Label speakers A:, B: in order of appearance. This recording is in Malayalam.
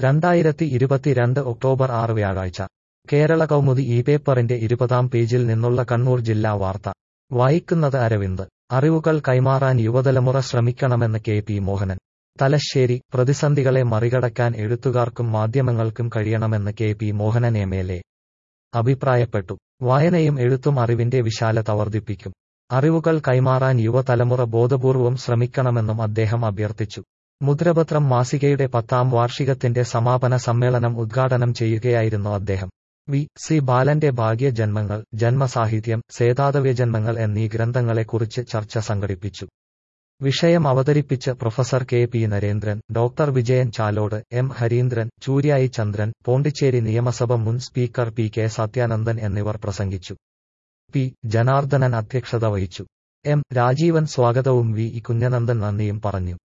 A: രണ്ടായിരത്തി ഇരുപത്തിരണ്ട് ഒക്ടോബർ ആറ് വ്യാഴാഴ്ച കേരള കൗമുദി ഈ പേപ്പറിന്റെ ഇരുപതാം പേജിൽ നിന്നുള്ള കണ്ണൂർ ജില്ലാ വാർത്ത വായിക്കുന്നത് അരവിന്ദ് അറിവുകൾ കൈമാറാൻ യുവതലമുറ ശ്രമിക്കണമെന്ന് കെ പി മോഹനൻ തലശ്ശേരി പ്രതിസന്ധികളെ മറികടക്കാൻ എഴുത്തുകാർക്കും മാധ്യമങ്ങൾക്കും കഴിയണമെന്ന് K P Mohanan M L A അഭിപ്രായപ്പെട്ടു വായനയും എഴുത്തും അറിവിന്റെ വിശാലത വർദ്ധിപ്പിക്കും അറിവുകൾ കൈമാറാൻ യുവതലമുറ ബോധപൂർവം ശ്രമിക്കണമെന്നും അദ്ദേഹം അഭ്യർത്ഥിച്ചു മുദ്രപത്രം മാസികയുടെ പത്താം വാർഷികത്തിന്റെ സമാപന സമ്മേളനം ഉദ്ഘാടനം ചെയ്യുകയായിരുന്നു അദ്ദേഹം വി സി ബാലന്റെ ഭാഗ്യജന്മങ്ങൾ ജന്മസാഹിത്യം സേതാതവ്യജന്മങ്ങൾ എന്നീ ഗ്രന്ഥങ്ങളെക്കുറിച്ച് ചർച്ച സംഘടിപ്പിച്ചു വിഷയം അവതരിപ്പിച്ച് professor K P Narendran doctor Vijayan Chalode M Harindran Churyayi Chandran Pondicherry നിയമസഭ മുൻ സ്പീക്കർ പി കെ സത്യാനന്ദൻ എന്നിവർ പ്രസംഗിച്ചു പി ജനാർദ്ദനൻ അധ്യക്ഷത വഹിച്ചു എം രാജീവൻ സ്വാഗതവും വി ഇ കുഞ്ഞനന്ദൻ നന്ദിയും പറഞ്ഞു